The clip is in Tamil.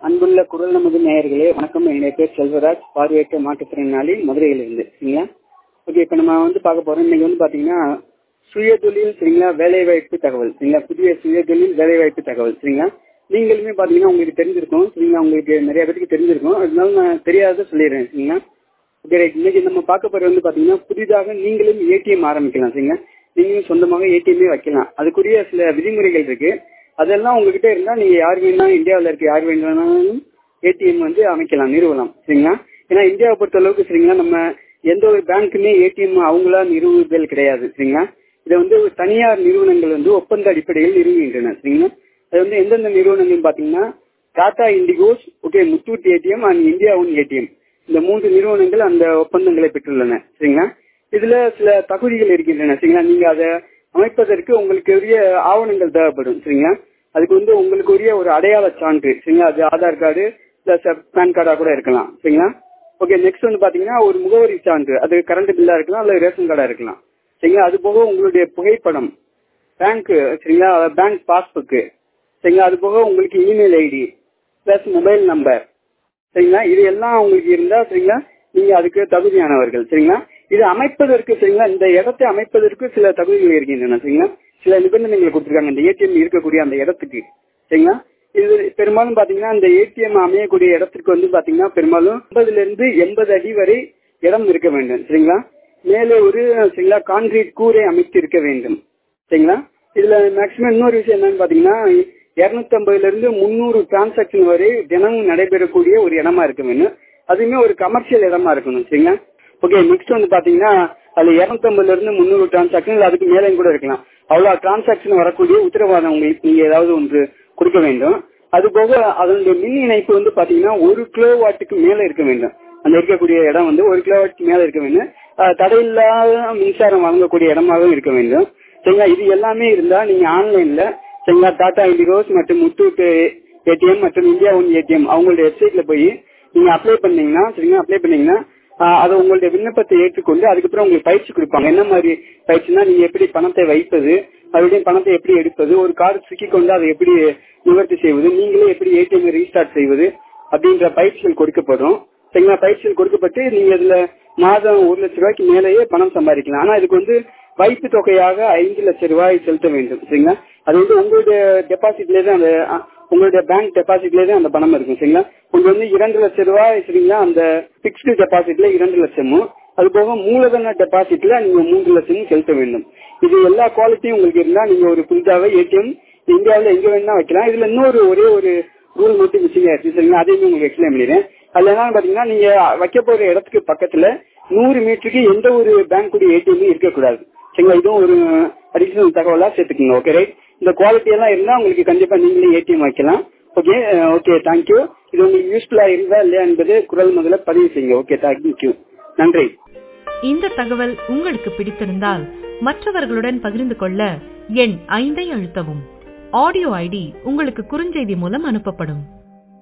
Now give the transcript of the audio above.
அன்புள்ள குரல் நமது நேயர்களே வணக்கம் என்னுடைய பேர் செல்வராஜ் பார்வையற்ற மாற்றுத்திறனாளி மதுரையிலிருந்து சரிங்களா ஓகே இப்போ நம்ம வந்து பார்க்க போறோம் இன்னைக்கு வந்து பாத்தீங்கன்னா சுயதொழில் சரிங்களா வேலைவாய்ப்பு தகவல் சரிங்களா புதிய சுயதொழில் வேலைவாய்ப்பு தகவல் சரிங்களா நீங்களுமே பாத்தீங்கன்னா உங்களுக்கு தெரிஞ்சிருக்கும் சரிங்களா உங்களுக்கு நிறைய பேருக்கு தெரிஞ்சிருக்கும் அதனால நான் தெரியாத சொல்லிடுறேன் சரிங்களா ஓகே ரைட் இன்னைக்கு நம்ம பார்க்க போறது வந்து பாத்தீங்கன்னா புதிதாக நீங்களும் ஏடிஎம் ஆரம்பிக்கலாம் சரிங்களா நீங்களும் சொந்தமாக ஏடிஎம்மே வைக்கலாம் அதுக்குரிய சில விதிமுறைகள் இருக்கு அதெல்லாம் உங்ககிட்ட இருந்தா நீங்க யார் வேணாலும் இந்தியாவில் இருக்க யார் வேணாலும் ஏடிஎம் வந்து அமைக்கலாம் நிறுவலாம் சரிங்களா ஏன்னா இந்தியாவை பொறுத்த அளவுக்கு சரிங்களா நம்ம எந்த ஒரு பேங்க்குமே ஏடிஎம் அவங்களா நிறுவுதல் கிடையாது சரிங்களா இதை வந்து ஒரு தனியார் நிறுவனங்கள் வந்து ஒப்பந்த அடிப்படையில் நிறுவுகின்றன சரிங்களா அது வந்து எந்தெந்த நிறுவனங்கள் பாத்தீங்கன்னா Tata Indicash okay Muthoot ATM and India one ATM இந்த மூன்று நிறுவனங்கள் அந்த ஒப்பந்தங்களை பெற்றுள்ளன சரிங்களா இதுல சில தகுதிகள் இருக்கின்றன சரிங்களா நீங்க அதை அமைப்பதற்கு உங்களுக்கு உரிய ஆவணங்கள் தேவைப்படும் சரிங்களா அதுக்கு வந்து உங்களுக்கு உரிய ஒரு அடையாள சான்று சரிங்களா அது ஆதார் கார்டு பிளஸ் பேன் கார்டா கூட இருக்கலாம் சரிங்களா ஓகே நெக்ஸ்ட் வந்து பாத்தீங்கன்னா ஒரு முகவரி சான்று அது கரண்ட் பில்லா இருக்கலாம் அல்லது ரேஷன் கார்டா இருக்கலாம் சரிங்களா அது போக உங்களுடைய புகைப்படம் பேங்க் சரிங்களா பேங்க் பாஸ்புக்கு சரிங்களா அது போக உங்களுக்கு email ID plus mobile number சரிங்களா இது எல்லாம் உங்களுக்கு இருந்தா சரிங்களா நீங்க அதுக்கு தகுதியானவர்கள் சரிங்களா இது அமைப்பதற்கு சரிங்களா இந்த இடத்தை அமைப்பதற்கு சில தகுதிகள் இருக்கின்றன சரிங்களா சில நிபந்தனைகள் கொடுத்துருக்காங்க இந்த ஏடிஎம் இருக்கக்கூடிய அந்த இடத்துக்கு சரிங்களா இது பெரும்பாலும் பாத்தீங்கன்னா இந்த ஏடிஎம் அமையக்கூடிய இடத்துக்கு வந்து பாத்தீங்கன்னா பெரும்பாலும் ஐம்பதுல இருந்து எண்பது அடி வரை இடம் இருக்க வேண்டும் சரிங்களா மேலே ஒரு சரிங்களா கான்கிரீட் கூரை அமைத்து இருக்க வேண்டும் சரிங்களா இதுல மேக்சிமம் இன்னொரு விஷயம் என்னன்னு பாத்தீங்கன்னா இருநூத்தி ஐம்பதுல இருந்து முன்னூறு டிரான்சாக்சன் வரை தினமும் நடைபெறக்கூடிய ஒரு இடமா இருக்க வேண்டும் அதுவுமே ஒரு கமர்ஷியல் இடமா இருக்கணும் சரிங்களா ஓகே நெக்ஸ்ட் வந்து பாத்தீங்கன்னா அதுல இருநூத்தி இருந்து முந்நூறு டிரான்சாக்சன் அதுக்கு மேலே கூட இருக்கலாம் அவ்வளவு டிரான்சாக்சன் வரக்கூடிய உத்தரவாதம் உங்களுக்கு நீங்க ஏதாவது ஒன்று கொடுக்க வேண்டும் அது போக அதனுடைய மின் இணைப்பு வந்து பாத்தீங்கன்னா ஒரு கிலோ வாட்டுக்கு மேல இருக்க வேண்டும் அந்த இருக்கக்கூடிய இடம் வந்து ஒரு கிலோ வாட்டுக்கு மேல இருக்க வேண்டும் தடையில்லாத மின்சாரம் வழங்கக்கூடிய இடமாகவும் இருக்க வேண்டும் சரிங்களா இது எல்லாமே இருந்தா நீங்க ஆன்லைன்ல சரிங்களா டாடா இண்டிகோஸ் மற்றும் முத்தூட் ஏடிஎம் மற்றும் இந்தியா ஒன் ஏடிஎம் அவங்களுடைய வெப்சைட்ல போய் நீங்க அப்ளை பண்ணீங்கன்னா சரிங்களா அப்ளை பண்ணீங்கன்னா அதை உங்களுடைய விண்ணப்பத்தை ஏற்றுக்கொண்டு அதுக்கப்புறம் உங்களுக்கு பயிற்சி கொடுப்பாங்க என்ன மாதிரி பயிற்சினா நீங்க எப்படி பணத்தை வைப்பது மறுபடியும் பணத்தை எப்படி எடுப்பது ஒரு கார்டு சிக்கி கொண்டு அதை எப்படி நிவர்த்தி செய்வது நீங்களே எப்படி ஏடிஎம் ரீஸ்டார்ட் செய்வது அப்படின்ற பயிற்சிகள் கொடுக்கப்படும் சரிங்களா பயிற்சிகள் கொடுக்கப்பட்டு நீங்க இதுல மாதம் ஒரு லட்சம் ரூபாய்க்கு மேலேயே பணம் சம்பாதிக்கலாம் ஆனா இதுக்கு வந்து வைப்பு தொகையாக ஐந்து லட்சம் ரூபாய் செலுத்த வேண்டும் சரிங்களா அது வந்து உங்களுடைய டெபாசிட்லேயே தான் அந்த உங்களுடைய பேங்க் டெபாசிட்லேயே தான் அந்த பணம் இருக்கும் சரிங்களா உங்களுக்கு வந்து இரண்டு லட்சம் ரூபாய் சரிங்களா அந்த பிக்ஸ்டு டெபாசிட்ல இரண்டு லட்சமும் அது போக மூலதன டெபாசிட்ல நீங்க மூன்று லட்சமும் செலுத்த வேண்டும் இது எல்லா குவாலிட்டியும் உங்களுக்கு இருந்தா நீங்க ஒரு புதிதாக ஏடிஎம் இந்தியாவில் எங்க வேணா வைக்கலாம் இதுல இன்னொரு ஒரே ஒரு ரூல் மட்டும் மிஸ்ஸிங் ஆயிடுச்சு சரிங்களா அதையும் உங்களுக்கு எக்ஸ்பிளைன் பண்ணிடுறேன் அதுல என்ன பாத்தீங்கன்னா நீங்க வைக்க போற இடத்துக்கு பக்கத்துல நூறு மீட்டருக்கு எந்த ஒரு பேங்க்குடைய ஏடிஎம் இருக்கக்கூடாது சரிங்களா இதுவும் ஒரு அடிஷனல் தகவலா சேர்த்துக்கோங்க ஓகே ரைட் இந்த குவாலிட்டி எல்லாம் இருந்தா உங்களுக்கு கண்டிப்பா நீங்களே ஏடிஎம் வைக்கலாம் ஓகே ஓகே தேங்க்யூ இது உங்களுக்கு யூஸ்ஃபுல்லா இருந்தா இல்லையா என்பது குரல் முதல்ல பதிவு செய்யுங்க ஓகே தேங்க்யூ நன்றி இந்த தகவல் உங்களுக்கு பிடித்திருந்தால் மற்றவர்களுடன் பகிர்ந்து கொள்ள எண் ஐந்தை அழுத்தவும் ஆடியோ ஐடி உங்களுக்கு குறுஞ்செய்தி மூலம் அனுப்பப்படும்